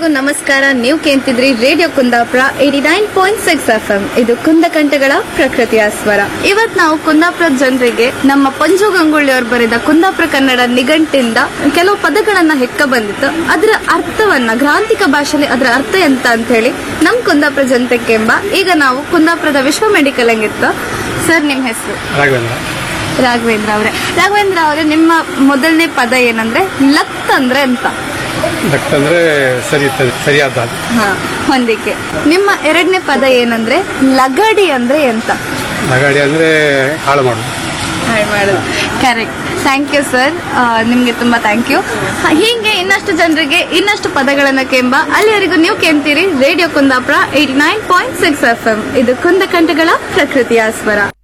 ಎಲ್ಲರಿಗೂ ನಮಸ್ಕಾರ ನೀವು ಕೇಳ್ತಿದ್ರಿ radio Kundapura eighty nine point six F M ಇದು ಕುಂದಕಂಠಗಳ ಪ್ರಕೃತಿಯ ಸ್ವರ ಇವತ್ ನಾವು ಕುಂದಾಪುರ ಜನರಿಗೆ ನಮ್ಮ ಪಂಜು ಗಂಗೊಳ್ಳಿ ಅವರು ಬರೆದ ಕುಂದಾಪುರ ಕನ್ನಡ ನಿಘಂಟಿಂದ ಕೆಲವು ಪದಗಳನ್ನ ಹೆಕ್ಕ ಬಂದಿತ್ತು ಅದರ ಅರ್ಥವನ್ನ ಗ್ರಾಂಥಿಕ ಭಾಷೆಯಲ್ಲಿ ಅದರ ಅರ್ಥ ಎಂತ ಅಂತ ಹೇಳಿ ನಮ್ ಕುಂದಾಪುರ ಜನತೆಗೆ ಎಂಬ ಈಗ ನಾವು ಕುಂದಾಪುರದ ವಿಶ್ವ ಮೆಡಿಕಲ್ ಹಂಗಿತ್ತು ಸರ್ ನಿಮ್ ಹೆಸರು ರಾಘವೇಂದ್ರ ರಾಘವೇಂದ್ರ ಅವರೇ ರಾಘವೇಂದ್ರ ಅವರೇ ನಿಮ್ಮ ಮೊದಲನೇ ಪದ ಏನಂದ್ರೆ ಲತ್ ಅಂದ್ರೆ ಅಂತ ದಟ್ ಅಂದ್ರೆ ಸರಿ ಸರಿಯಾದ ಹಾ ಹೊಂದಿಕೆ ನಿಮ್ಮ ಎರಡನೇ ಪದ ಏನಂದ್ರೆ ಲಗಡಿ ಅಂದ್ರೆ ಎಂತ ನಗಾಡಿ ಅಂದ್ರೆ ಹಾಳು ಮಾಡೋದು ಹಾಳು ಮಾಡೋದು ಕರೆಕ್ಟ್ ಥ್ಯಾಂಕ್ ಯು ಸರ್ ನಿಮ್ಗೆ ತುಂಬಾ ಥ್ಯಾಂಕ್ ಯು ಹೀಗೆ ಇನ್ನಷ್ಟು ಜನರಿಗೆ ಇನ್ನಷ್ಟು ಪದಗಳನ್ನ ಕೆಂಬ ಅಲ್ಲಿವರೆಗೂ ನೀವು ಕೇಳ್ತೀರಿ radio Kundapura eighty nine point six F M ಇದು ಕುಂದಕಂಠಗಳ ಪ್ರಕೃತಿಯ ಸ್ವರ